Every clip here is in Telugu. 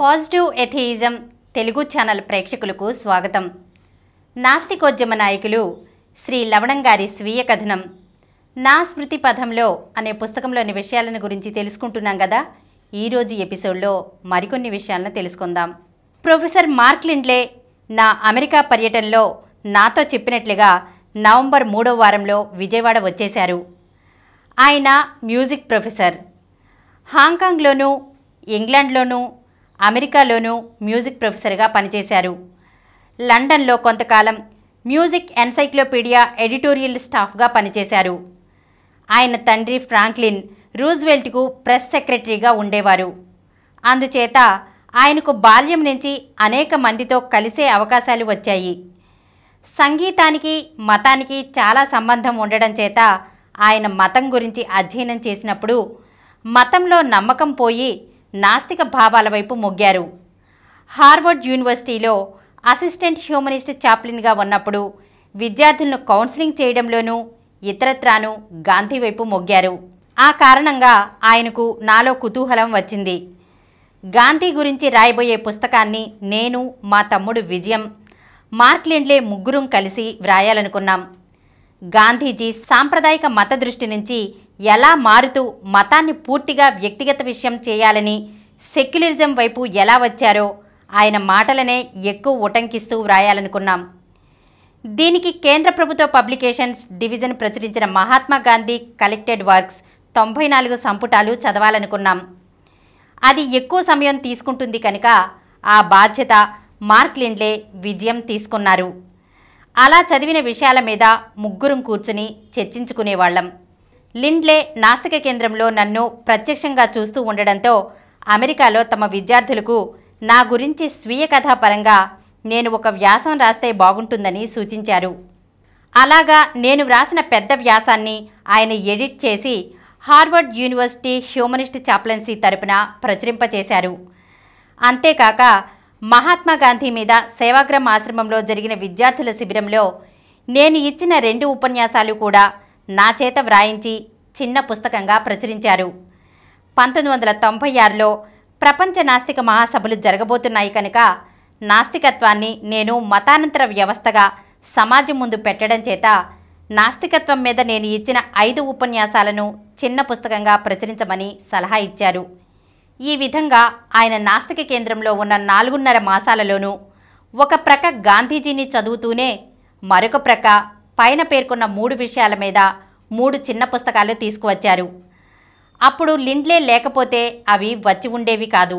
పాజిటివ్ ఎథియిజం తెలుగు ఛానల్ ప్రేక్షకులకు స్వాగతం నాస్తికోద్యమ నాయకులు శ్రీ లవణం గారి స్వీయ కథనం నా స్మృతి పథంలో అనే పుస్తకంలోని విషయాలను గురించి తెలుసుకుంటున్నాం కదా ఈరోజు ఎపిసోడ్లో మరికొన్ని విషయాలను తెలుసుకుందాం ప్రొఫెసర్ మార్క్ లిండ్లే నా అమెరికా పర్యటనలో నాతో చెప్పినట్లుగా నవంబర్ మూడో వారంలో విజయవాడ వచ్చేశారు ఆయన మ్యూజిక్ ప్రొఫెసర్ హాంకాంగ్లోనూ ఇంగ్లాండ్లోనూ అమెరికాలోనూ మ్యూజిక్ ప్రొఫెసర్గా పనిచేశారు లండన్లో కొంతకాలం మ్యూజిక్ ఎన్సైక్లోపీడియా ఎడిటోరియల్ స్టాఫ్గా పనిచేశారు ఆయన తండ్రి ఫ్రాంక్లిన్ రూజ్వెల్ట్కు ప్రెస్ సెక్రటరీగా ఉండేవారు అందుచేత ఆయనకు బాల్యం నుంచి అనేక మందితో కలిసే అవకాశాలు వచ్చాయి సంగీతానికి మతానికి చాలా సంబంధం ఉండడం చేత ఆయన మతం గురించి అధ్యయనం చేసినప్పుడు మతంలో నమ్మకం పోయి నాస్తిక భావాల వైపు మొగ్గారు హార్వర్డ్ యూనివర్సిటీలో అసిస్టెంట్ హ్యూమనిస్ట్ చాప్లిన్గా ఉన్నప్పుడు విద్యార్థులను కౌన్సిలింగ్ చేయడంలోనూ ఇతరత్రాను గాంధీ వైపు మొగ్గారు ఆ కారణంగా ఆయనకు నాలో కుతూహలం వచ్చింది గాంధీ గురించి రాయబోయే పుస్తకాన్ని నేను మా తమ్ముడు విజయం మార్క్ లిండ్లే ముగ్గురం కలిసి వ్రాయాలనుకున్నాం గాంధీజీ సాంప్రదాయిక మత దృష్టి నుంచి ఎలా మారుతూ మతాన్ని పూర్తిగా వ్యక్తిగత విషయం చేయాలని సెక్యులరిజం వైపు ఎలా వచ్చారో ఆయన మాటలనే ఎక్కువ ఉటంకిస్తూ వ్రాయాలనుకున్నాం దీనికి కేంద్ర ప్రభుత్వ పబ్లికేషన్స్ డివిజన్ ప్రచురించిన మహాత్మా గాంధీ కలెక్టెడ్ వర్క్స్ తొంభై నాలుగు సంపుటాలు చదవాలనుకున్నాం అది ఎక్కువ సమయం తీసుకుంటుంది కనుక ఆ బాధ్యత మార్క్ లిండ్లే విజయం తీసుకున్నారు అలా చదివిన విషయాల మీద ముగ్గురం కూర్చుని చర్చించుకునేవాళ్ళం లిండ్లే నాస్తిక కేంద్రంలో నన్ను ప్రత్యక్షంగా చూస్తూ ఉండడంతో అమెరికాలో తమ విద్యార్థులకు నా గురించి స్వీయ కథాపరంగా నేను ఒక వ్యాసం రాస్తే బాగుంటుందని సూచించారు అలాగా నేను వ్రాసిన పెద్ద వ్యాసాన్ని ఆయన ఎడిట్ చేసి హార్వర్డ్ యూనివర్సిటీ హ్యూమనిస్ట్ చాప్లెన్సీ తరపున ప్రచురింపచేశారు అంతేకాక మహాత్మా గాంధీ మీద సేవాగ్రం ఆశ్రమంలో జరిగిన విద్యార్థుల శిబిరంలో నేను ఇచ్చిన రెండు ఉపన్యాసాలు కూడా నా చేత వ్రాయించి చిన్న పుస్తకంగా ప్రచురించారు పంతొమ్మిది వందల తొంభై ఆరులో ప్రపంచ నాస్తిక మహాసభలు జరగబోతున్నాయి కనుక నాస్తికత్వాన్ని నేను మతానంతర వ్యవస్థగా సమాజం ముందు పెట్టడం చేత నాస్తికత్వం మీద నేను ఇచ్చిన ఐదు ఉపన్యాసాలను చిన్న పుస్తకంగా ప్రచురించమని సలహా ఇచ్చారు ఈ విధంగా ఆయన నాస్తిక కేంద్రంలో ఉన్న నాలుగున్నర మాసాలలోనూ ఒక ప్రక్క గాంధీజీని చదువుతూనే మరొక ప్రక్క పైన పేర్కొన్న మూడు విషయాల మీద మూడు చిన్న పుస్తకాలు తీసుకువచ్చారు అప్పుడు లిండ్లే లేకపోతే అవి వచ్చి ఉండేవి కాదు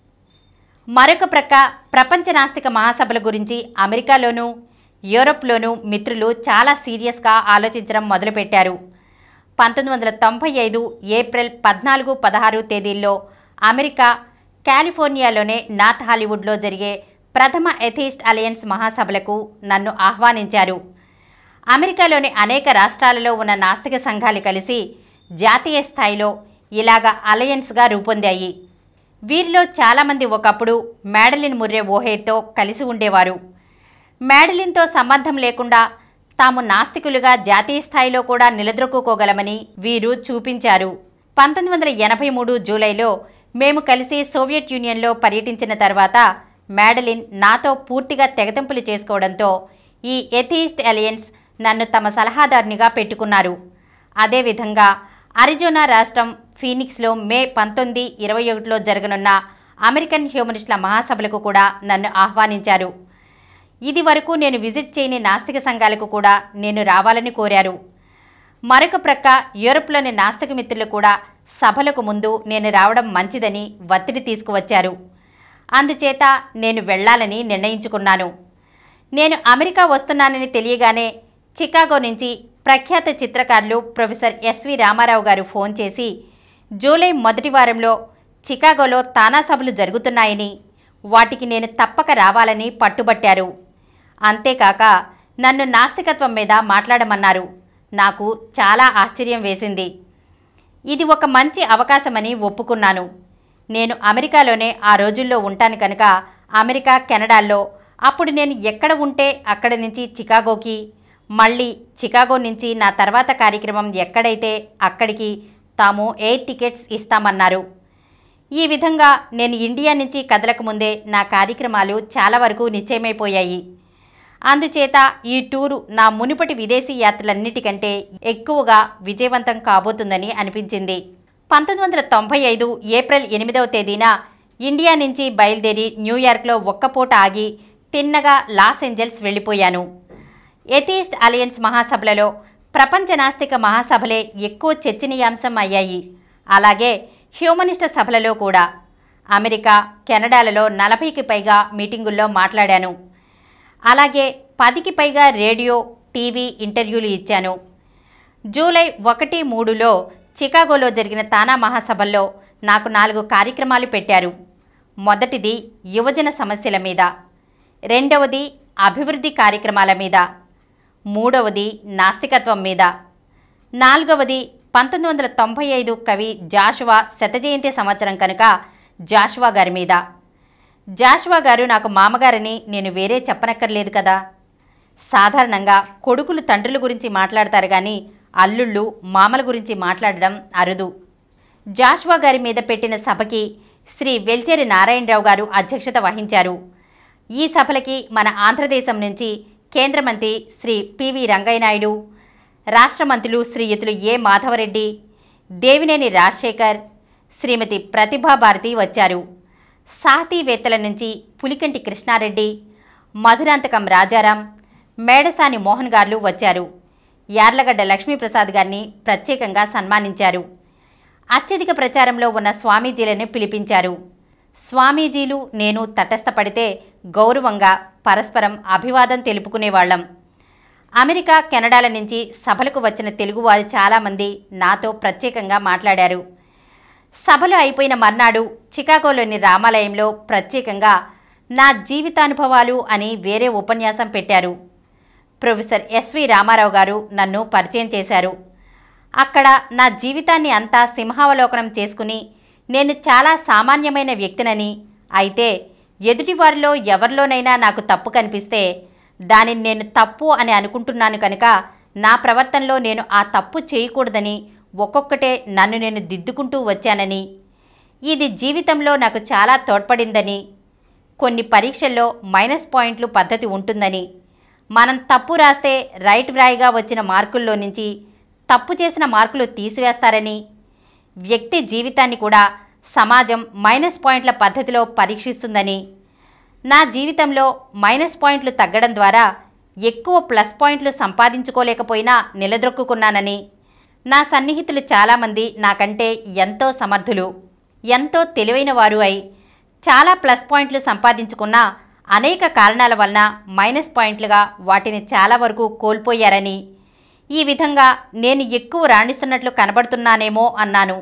మరొక ప్రక్క ప్రపంచ నాస్తిక మహాసభల గురించి అమెరికాలోనూ యూరోప్లోనూ మిత్రులు చాలా సీరియస్గా ఆలోచించడం మొదలుపెట్టారు పంతొమ్మిది వందల తొంభై ఐదు ఏప్రిల్ పద్నాలుగు పదహారు తేదీల్లో అమెరికా కాలిఫోర్నియాలోనే నార్త్ హాలీవుడ్లో జరిగే ప్రథమ ఎథీస్ట్ అలయన్స్ మహాసభలకు నన్ను ఆహ్వానించారు అమెరికాలోని అనేక రాష్ట్రాలలో ఉన్న నాస్తిక సంఘాలు కలిసి జాతీయ స్థాయిలో ఇలాగ అలయన్స్గా రూపొందాయి వీరిలో చాలామంది ఒకప్పుడు మేడలిన్ ముర్రే ఓహేర్తో కలిసి ఉండేవారు మేడలిన్తో సంబంధం లేకుండా తాము నాస్తికులుగా జాతీయ స్థాయిలో కూడా నిలదొక్కుకోగలమని వీరు చూపించారు పంతొమ్మిది వందల ఎనభై మూడు జూలైలో మేము కలిసి సోవియట్ యూనియన్లో పర్యటించిన తర్వాత మేడలిన్ నాతో పూర్తిగా తెగతింపులు చేసుకోవడంతో ఈ ఎథీస్ట్ అలయన్స్ నన్ను తమ సలహాదారునిగా పెట్టుకున్నారు అదేవిధంగా అరిజోనా రాష్ట్రం ఫీనిక్స్లో మే పంతొమ్మిది ఇరవై ఒకటిలో జరగనున్న అమెరికన్ హ్యూమనిస్టుల మహాసభలకు కూడా నన్ను ఆహ్వానించారు ఇది వరకు నేను విజిట్ చేయని నాస్తిక సంఘాలకు కూడా నేను రావాలని కోరారు మరొక ప్రక్క యూరప్లోని నాస్తిక మిత్రులు కూడా సభలకు ముందు నేను రావడం మంచిదని ఒత్తిడి తీసుకువచ్చారు అందుచేత నేను వెళ్ళాలని నిర్ణయించుకున్నాను నేను అమెరికా వస్తున్నానని తెలియగానే చికాగో నుంచి ప్రఖ్యాత చిత్రకారులు ప్రొఫెసర్ ఎస్వి రామారావు గారు ఫోన్ చేసి జూలై మొదటి వారంలో చికాగోలో తానా సభలు జరుగుతున్నాయని వాటికి నేను తప్పక రావాలని పట్టుబట్టారు అంతేకాక నన్ను నాస్తికత్వం మీద మాట్లాడమన్నారు నాకు చాలా ఆశ్చర్యం వేసింది ఇది ఒక మంచి అవకాశమని ఒప్పుకున్నాను నేను అమెరికాలోనే ఆ రోజుల్లో ఉంటాను కనుక అమెరికా కెనడాల్లో అప్పుడు నేను ఎక్కడ ఉంటే అక్కడి నుంచి చికాగోకి మళ్ళీ చికాగో నుంచి నా తర్వాత కార్యక్రమం ఎక్కడైతే అక్కడికి తాము ఎయిర్ టికెట్స్ ఇస్తామన్నారు ఈ విధంగా నేను ఇండియా నుంచి కదలక ముందే నా కార్యక్రమాలు చాలా వరకు నిశ్చయమైపోయాయి అందుచేత ఈ టూరు నా మునుపటి విదేశీ యాత్రలన్నిటికంటే ఎక్కువగా విజయవంతం కాబోతుందని అనిపించింది పంతొమ్మిది వందల తొంభై ఐదు ఏప్రిల్ ఎనిమిదవ తేదీన ఇండియా నుంచి బయలుదేరి న్యూయార్క్లో ఒక్కపూట ఆగి తిన్నగా లాస్ ఏంజల్స్ వెళ్ళిపోయాను ఎథీస్ట్ అలయన్స్ మహాసభలలో ప్రపంచ నాస్తిక మహాసభలే ఎక్కువ చర్చనీయాంశం అయ్యాయి అలాగే హ్యూమనిస్ట్ సభలలో కూడా అమెరికా కెనడాలలో నలభైకి పైగా మీటింగుల్లో మాట్లాడాను అలాగే పదికి పైగా రేడియో టీవీ ఇంటర్వ్యూలు ఇచ్చాను జూలై ఒకటి మూడులో చికాగోలో జరిగిన తానా మహాసభల్లో నాకు నాలుగు కార్యక్రమాలు పెట్టారు మొదటిది యువజన సమస్యల మీద రెండవది అభివృద్ధి కార్యక్రమాల మీద మూడవది నాస్తికత్వం మీద నాలుగవది పంతొమ్మిది వందల తొంభై ఐదు కవి జాషువా శతజయంతి సంవత్సరం కనుక జాషువా గారి మీద జాషువా గారు నాకు మామగారని నేను వేరే చెప్పనక్కర్లేదు కదా సాధారణంగా కొడుకులు తండ్రుల గురించి మాట్లాడతారు కానీ అల్లుళ్ళు మామల గురించి మాట్లాడడం అరుదు జాషువా గారి మీద పెట్టిన సభకి శ్రీ వెల్చేరి నారాయణరావు గారు అధ్యక్షత వహించారు ఈ సభలకి మన ఆంధ్రదేశం నుంచి కేంద్ర మంత్రి శ్రీ పివి రంగయ్యనాయుడు రాష్ట్ర మంత్రులు శ్రీయుతులు ఏ మాధవరెడ్డి దేవినేని రాజశేఖర్ శ్రీమతి ప్రతిభా భారతి వచ్చారు సాహితీవేత్తల నుంచి పులికంటి కృష్ణారెడ్డి మధురాంతకం రాజారాం మేడసాని మోహన్ గారు వచ్చారు యార్లగడ్డ లక్ష్మీప్రసాద్ గారిని ప్రత్యేకంగా సన్మానించారు అత్యధిక ప్రచారంలో ఉన్న స్వామీజీలను పిలిపించారు స్వామీజీలు నేను తటస్థపడితే గౌరవంగా పరస్పరం అభివాదం తెలుపుకునేవాళ్లం అమెరికా కెనడాల నుంచి సభలకు వచ్చిన తెలుగువారు చాలామంది నాతో ప్రత్యేకంగా మాట్లాడారు సభలు అయిపోయిన మర్నాడు చికాగోలోని రామాలయంలో ప్రత్యేకంగా నా జీవితానుభవాలు అని వేరే ఉపన్యాసం పెట్టారు ప్రొఫెసర్ ఎస్వి రామారావు గారు నన్ను పరిచయం చేశారు అక్కడ నా జీవితాన్ని అంతా సింహావలోకనం చేసుకుని నేను చాలా సామాన్యమైన వ్యక్తినని అయితే ఎదుటివారిలో ఎవరిలోనైనా నాకు తప్పు కనిపిస్తే దానిని నేను తప్పు అని అనుకుంటున్నాను కనుక నా ప్రవర్తనలో నేను ఆ తప్పు చేయకూడదని ఒక్కొక్కటే నన్ను నేను దిద్దుకుంటూ వచ్చానని ఇది జీవితంలో నాకు చాలా తోడ్పడిందని కొన్ని పరీక్షల్లో మైనస్ పాయింట్లు పద్ధతి ఉంటుందని మనం తప్పు రాస్తే రైట్ వ్రాయిగా వచ్చిన మార్కుల్లో నుంచి తప్పు చేసిన మార్కులు తీసివేస్తారని వ్యక్తి జీవితాన్ని కూడా సమాజం మైనస్ పాయింట్ల పద్ధతిలో పరీక్షిస్తుందని నా జీవితంలో మైనస్ పాయింట్లు తగ్గడం ద్వారా ఎక్కువ ప్లస్ పాయింట్లు సంపాదించుకోలేకపోయినా నిలదొక్కుకున్నానని నా సన్నిహితులు చాలామంది నాకంటే ఎంతో సమర్థులు ఎంతో తెలివైన వారు అయి చాలా ప్లస్ పాయింట్లు సంపాదించుకున్నా అనేక కారణాల వలన మైనస్ పాయింట్లుగా వాటిని చాలా వరకు కోల్పోయారని ఈ విధంగా నేను ఎక్కువ రాణిస్తున్నట్లు కనబడుతున్నానేమో అన్నాను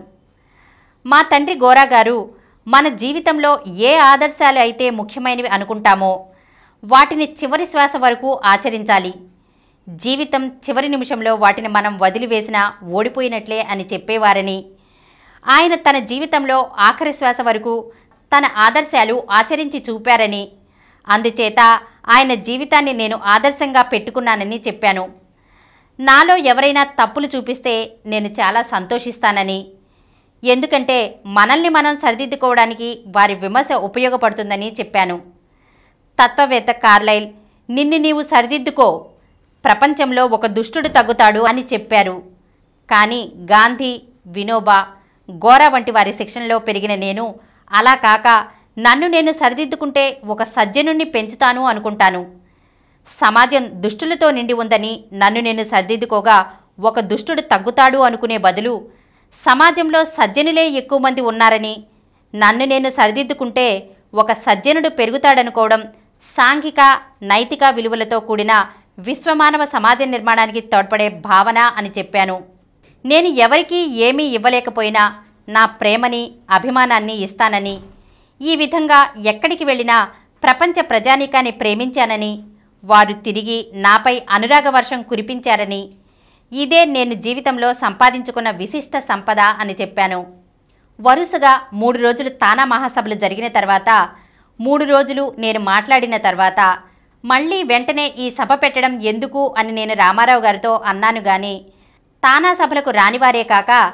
మా తండ్రి గోరా గారు మన జీవితంలో ఏ ఆదర్శాలు అయితే ముఖ్యమైనవి అనుకుంటామో వాటిని చివరి శ్వాస వరకు ఆచరించాలి జీవితం చివరి నిమిషంలో వాటిని మనం వదిలివేసినా ఓడిపోయినట్లే అని చెప్పేవారని ఆయన తన జీవితంలో ఆఖరి శ్వాస వరకు తన ఆదర్శాలు ఆచరించి చూపారని అందుచేత ఆయన జీవితాన్ని నేను ఆదర్శంగా పెట్టుకున్నానని చెప్పాను నాలో ఎవరైనా తప్పులు చూపిస్తే నేను చాలా సంతోషిస్తానని ఎందుకంటే మనల్ని మనం సరిదిద్దుకోవడానికి వారి విమర్శ ఉపయోగపడుతుందని చెప్పాను తత్వవేత్త కార్లైల్ నిన్ను నీవు సరిదిద్దుకో ప్రపంచంలో ఒక దుష్టుడు తగ్గుతాడు అని చెప్పారు కానీ గాంధీ వినోబా గోరా వంటి వారి శిక్షణలో పెరిగిన నేను అలా కాక నన్ను నేను సరిదిద్దుకుంటే ఒక సజ్జనుణ్ణి పెంచుతాను అనుకుంటాను సమాజం దుష్టులతో నిండి ఉందని నన్ను నేను సరిదిద్దుకోగా ఒక దుష్టుడు తగ్గుతాడు అనుకునే బదులు సమాజంలో సజ్జనులే ఎక్కువ మంది ఉన్నారని నన్ను నేను సరిదిద్దుకుంటే ఒక సజ్జనుడు పెరుగుతాడనుకోవడం సాంఘిక నైతిక విలువలతో కూడిన విశ్వమానవ సమాజ నిర్మాణానికి తోడ్పడే భావన అని చెప్పాను నేను ఎవరికీ ఏమీ ఇవ్వలేకపోయినా నా ప్రేమని అభిమానాన్ని ఇస్తానని ఈ విధంగా ఎక్కడికి వెళ్ళినా ప్రపంచ ప్రజానీకాన్ని ప్రేమించానని వారు తిరిగి నాపై అనురాగ వర్షం కురిపించారని ఇదే నేను జీవితంలో సంపాదించుకున్న విశిష్ట సంపద అని చెప్పాను వరుసగా మూడు రోజులు తానా మహాసభలు జరిగిన తర్వాత మూడు రోజులు నేను మాట్లాడిన తర్వాత మళ్ళీ వెంటనే ఈ సభ పెట్టడం ఎందుకు అని నేను రామారావు గారితో అన్నాను గాని తానా సభలకు రానివారే కాక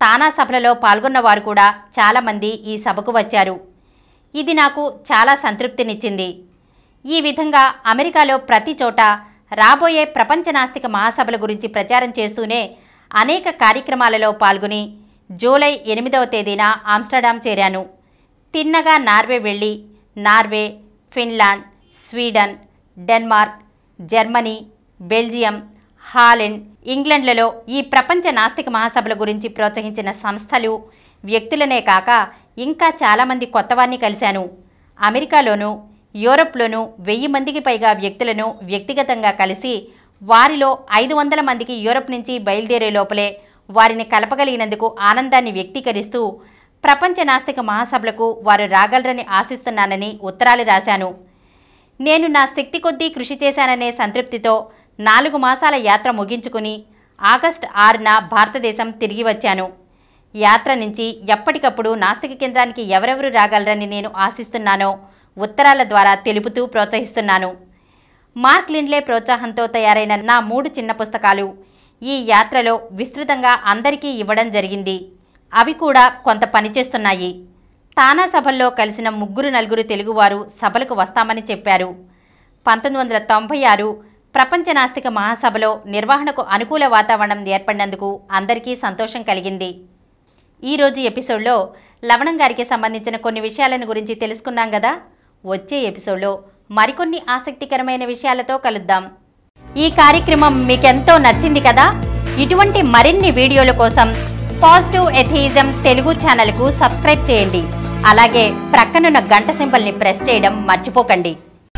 తానా సభలలో పాల్గొన్న వారు కూడా చాలామంది ఈ సభకు వచ్చారు ఇది నాకు చాలా సంతృప్తినిచ్చింది ఈ విధంగా అమెరికాలో ప్రతి చోట రాబోయే ప్రపంచ నాస్తిక మహాసభల గురించి ప్రచారం చేస్తూనే అనేక కార్యక్రమాలలో పాల్గొని జూలై ఎనిమిదవ తేదీన ఆమ్స్టర్డామ్ చేరాను తిన్నగా నార్వే వెళ్ళి Norway Finland Sweden Denmark Germany Belgium Holland ఇంగ్లండ్లలో ఈ ప్రపంచ నాస్తిక మహాసభల గురించి ప్రోత్సహించిన సంస్థలు వ్యక్తులనే కాక ఇంకా చాలామంది కొత్తవారిని కలిశాను అమెరికాలోనూ యూరప్లోనూ వెయ్యి మందికి పైగా వ్యక్తులను వ్యక్తిగతంగా కలిసి వారిలో ఐదు వందల మందికి యూరప్ నుంచి బయలుదేరే లోపలే వారిని కలపగలిగినందుకు ఆనందాన్ని వ్యక్తీకరిస్తూ ప్రపంచ నాస్తిక మహాసభలకు వారు రాగలరని ఆశిస్తున్నానని ఉత్తరాలు రాశాను నేను నా శక్తి కొద్దీ కృషి చేశాననే సంతృప్తితో నాలుగు మాసాల యాత్ర ముగించుకుని ఆగస్టు ఆరున భారతదేశం తిరిగి వచ్చాను యాత్ర నుంచి ఎప్పటికప్పుడు నాస్తిక కేంద్రానికి ఎవరెవరు రాగలరని నేను ఆశిస్తున్నానో ఉత్తరాల ద్వారా తెలుపుతూ ప్రోత్సహిస్తున్నాను మార్క్ లిండ్లే ప్రోత్సాహంతో తయారైన నా మూడు చిన్న పుస్తకాలు ఈ యాత్రలో విస్తృతంగా అందరికీ ఇవ్వడం జరిగింది అవి కూడా కొంత పనిచేస్తున్నాయి తానా సభల్లో కలిసిన ముగ్గురు నలుగురు తెలుగువారు సభలకు వస్తామని చెప్పారు పంతొమ్మిది వందల తొంభై ఆరు ప్రపంచ నాస్తిక మహాసభలో నిర్వహణకు అనుకూల వాతావరణం ఏర్పడినందుకు అందరికీ సంతోషం కలిగింది ఈరోజు ఎపిసోడ్లో లవణం గారికి సంబంధించిన కొన్ని విషయాలను గురించి తెలుసుకున్నాం కదా వచ్చే ఎపిసోడ్లో మరికొన్ని ఆసక్తికరమైన విషయాలతో కలుద్దాం ఈ కార్యక్రమం మీకెంతో నచ్చింది కదా ఇటువంటి మరిన్ని వీడియోల కోసం పాజిటివ్ ఎథియిజం తెలుగు ఛానల్కు సబ్స్క్రైబ్ చేయండి అలాగే ప్రక్కనున్న గంట సింబల్ని ప్రెస్ చేయడం మర్చిపోకండి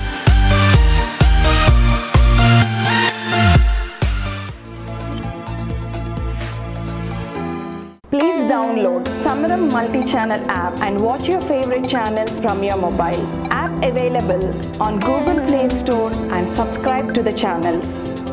Please download Samaram multi-channel app and watch your favorite channels from your mobile. App available on Google Play Store and subscribe to the channels.